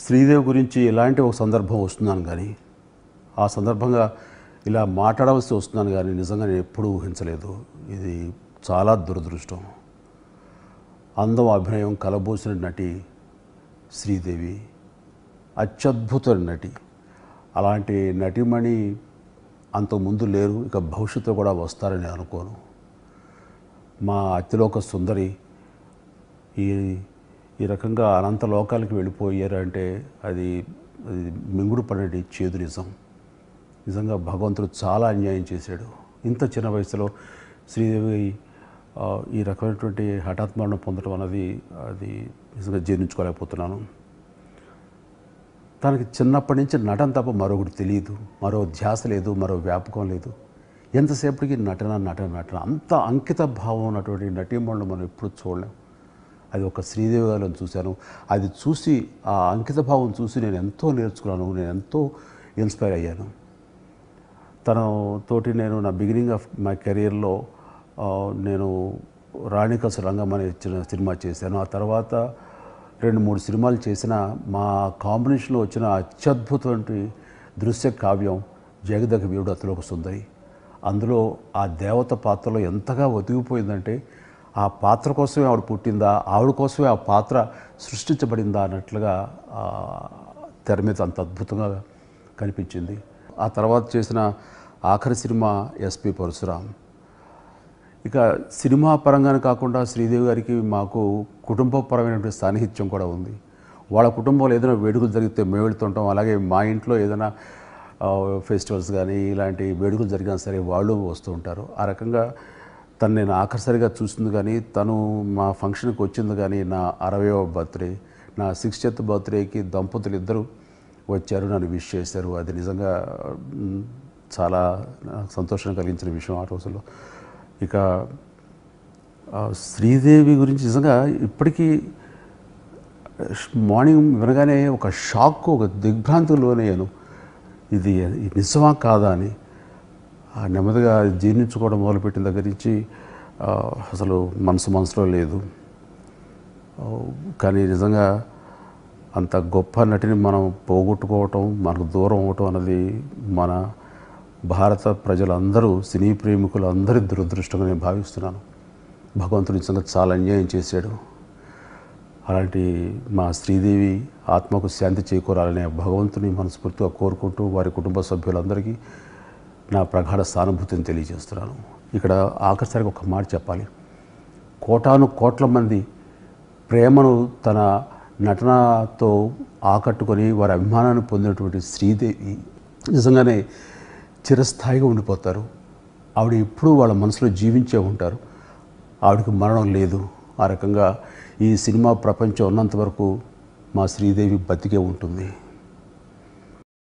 శ్రీదేవి గురించి ఎలాంటి ఒక సందర్భం వస్తున్నాను కానీ ఆ సందర్భంగా ఇలా మాట్లాడవలసి వస్తున్నాను కానీ నిజంగా నేను ఎప్పుడూ ఊహించలేదు ఇది చాలా దురదృష్టం అందం అభినయం కలబోసిన నటి శ్రీదేవి అత్యద్భుత నటి అలాంటి నటిమణి అంతకుముందు లేరు ఇక భవిష్యత్తులో కూడా వస్తారని అనుకోను మా అతిలోక సుందరి ఈ ఈ రకంగా అనంత లోకాలకు వెళ్ళిపోయారంటే అది అది మింగుడు పడేటి చేదు నిజం నిజంగా భగవంతుడు చాలా అన్యాయం చేశాడు ఇంత చిన్న వయసులో శ్రీదేవి ఆ, ఈ రకమైనటువంటి హఠాత్ మరణం పొందడం అన్నది అది నిజంగా జీర్ణించుకోలేకపోతున్నాను తనకి చిన్నప్పటి నుంచి నటన తప్ప మరొకటి తెలియదు మరో ధ్యాస లేదు మరో వ్యాపకం లేదు ఎంతసేపటికి నటన నటన నటన అంత అంకిత భావం ఉన్నటువంటి నటీమణులు మనం ఎప్పుడు చూడలేం అది ఒక శ్రీదేవి గారిలో చూశాను అది చూసి ఆ అంకిత భావం చూసి నేను ఎంతో నేర్చుకున్నాను నేను ఎంతో ఇన్స్పైర్ అయ్యాను తను తోటి నేను నా బిగినింగ్ ఆఫ్ మై కెరీర్లో ఆ, నేను రాణికస రంగం అనే చిన్న సినిమా చేశాను ఆ తర్వాత రెండు మూడు సినిమాలు చేసిన మా కాంబినేషన్లో వచ్చిన అత్యద్భుతమైన దృశ్య కావ్యం జగదగ వీరుడు అతలోక సుందరి అందులో ఆ దేవత పాత్రలో ఎంతగా ఒదిగిపోయిందంటే ఆ పాత్ర కోసమే ఆవిడ పుట్టిందా ఆవిడ కోసమే ఆ పాత్ర సృష్టించబడిందా అన్నట్లుగా ఆ తెర మీద అంత అద్భుతంగా కనిపించింది ఆ తర్వాత చేసిన ఆఖరి సినిమా ఎస్పి పరశురాం ఇక సినిమా పరంగానే కాకుండా శ్రీదేవి గారికి మాకు కుటుంబపరమైనటువంటి సాన్నిహిత్యం కూడా ఉంది వాళ్ళ కుటుంబంలో ఏదైనా వేడుకలు జరిగితే మేము వెళ్తుంటాం అలాగే మా ఇంట్లో ఏదైనా ఆ, ఫెస్టివల్స్ కానీ ఇలాంటి వేడుకలు జరిగినా సరే వాళ్ళు వస్తూ ఉంటారు ఆ రకంగా తను నేను ఆఖరిసరిగా చూసింది కానీ తను మా ఫంక్షన్కి వచ్చింది కానీ నా అరవయవ బర్త్డే నా సిక్స్టీత్ బర్త్డేకి దంపతులు ఇద్దరు వచ్చారు నన్ను విష్ చేశారు అది నిజంగా మ్, చాలా నాకు సంతోషం కలిగించిన విషయం ఆ రోజుల్లో ఇక ఆ, శ్రీదేవి గురించి నిజంగా ఇప్పటికీ మార్నింగ్ వినగానే ఒక షాక్ ఒక దిగ్భ్రాంతికి లోనయ్యాను ఇది ఇది నిజమా కాదా అని ఆ నెమ్మదిగా జీర్ణించుకోవడం మొదలుపెట్టిన దగ్గర నుంచి ఆ, అసలు మనసు మనసులో లేదు ఆ, కానీ నిజంగా అంత గొప్ప నటిని మనం పోగొట్టుకోవటం మనకు దూరం అవటం అన్నది మన భారత ప్రజలందరూ సినీ ప్రేమికులు అందరి దురదృష్టంగా నేను భావిస్తున్నాను భగవంతుడు నిజంగా చాలా అన్యాయం చేశాడు అలాంటి మా శ్రీదేవి ఆత్మకు శాంతి చేకూరాలనే భగవంతుని మనస్ఫూర్తిగా కోరుకుంటూ వారి కుటుంబ సభ్యులందరికీ నా ప్రగాఢ సానుభూతిని తెలియజేస్తున్నాను ఇక్కడ ఆఖరిసరికి ఒక మాట చెప్పాలి కోటాను కోట్ల మంది ప్రేమను తన నటనతో ఆకట్టుకొని వారి అభిమానాన్ని పొందినటువంటి శ్రీదేవి నిజంగానే చిరస్థాయిగా ఉండిపోతారు ఆవిడ ఎప్పుడూ వాళ్ళ మనసులో జీవించే ఉంటారు ఆవిడకి మరణం లేదు ఆ రకంగా ఈ సినిమా ప్రపంచం ఉన్నంత వరకు మా శ్రీదేవి బతికే ఉంటుంది